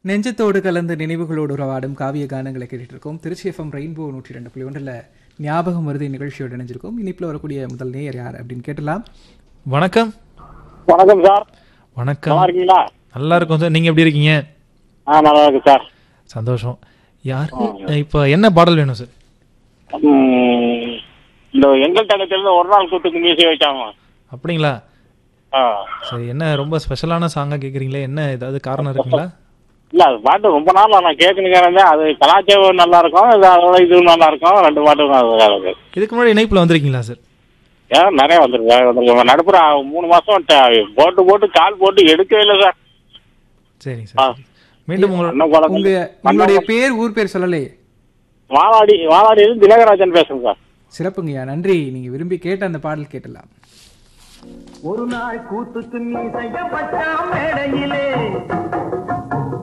நெஞ்சத்தோடு கலந்து நினைவுகளோடு உறவாடும் காவிய கானங்களை கேட்டுட்டு இருக்கோம் திருச்சி எஃப்எம் ரெயின்போ நூற்றி ரெண்டு புள்ளி ஒன்றில் ஞாபகம் வருது நிகழ்ச்சியோடு இணைஞ்சிருக்கோம் இனிப்பில் வரக்கூடிய முதல் நேயர் யார் அப்படின்னு கேட்டலாம் வணக்கம் வணக்கம் சார் வணக்கம் நல்லா இருக்கீங்களா நல்லா இருக்கும் சார் நீங்க எப்படி இருக்கீங்க ஆ நல்லா இருக்கு சார் சந்தோஷம் யார் இப்போ என்ன பாடல் வேணும் சார் ம், இந்த எங்கள் தங்கத்திலிருந்து ஒரு நாள் கூத்துக்கு மியூசிக் வைக்காம அப்படிங்களா ஆ சரி என்ன ரொம்ப ஸ்பெஷலான சாங்கா கேக்குறீங்களே என்ன ஏதாவது காரணம் இருக்குங்களா இல்ல அது பாட்டு ரொம்ப நாள் நான் கேட்கணுங்கிறேன் அது கலாச்சாரம் நல்லா இருக்கும் இது அதோட இதுவும் நல்லா இருக்கும் ரெண்டு பாட்டும் நல்லா இருக்கு இதுக்கு முன்னாடி இணைப்புல வந்திருக்கீங்களா சார் ஏன் நிறைய வந்திருக்கு வந்திருக்கு நடுப்புற மூணு மாசம் ட- போட்டு போட்டு கால் போட்டு எடுக்கவே இல்லை சார் சரிங்க ஆ. சார் மீண்டும் உங்களோட அண்ணன் குழந்தை- உங்க உங்களுடைய பேர் ஊர் பேர் சொல்லலையே வாலாடி வாலாடி திலகராஜன் பேசுறேன் சார் சிறப்புங்கய்யா நன்றி நீங்க விரும்பி கேட்ட அந்த பாடல் கேட்டலாம் ஒரு நாள் கூத்துக்கு நீ செய்யப்பட்ட மேடையிலே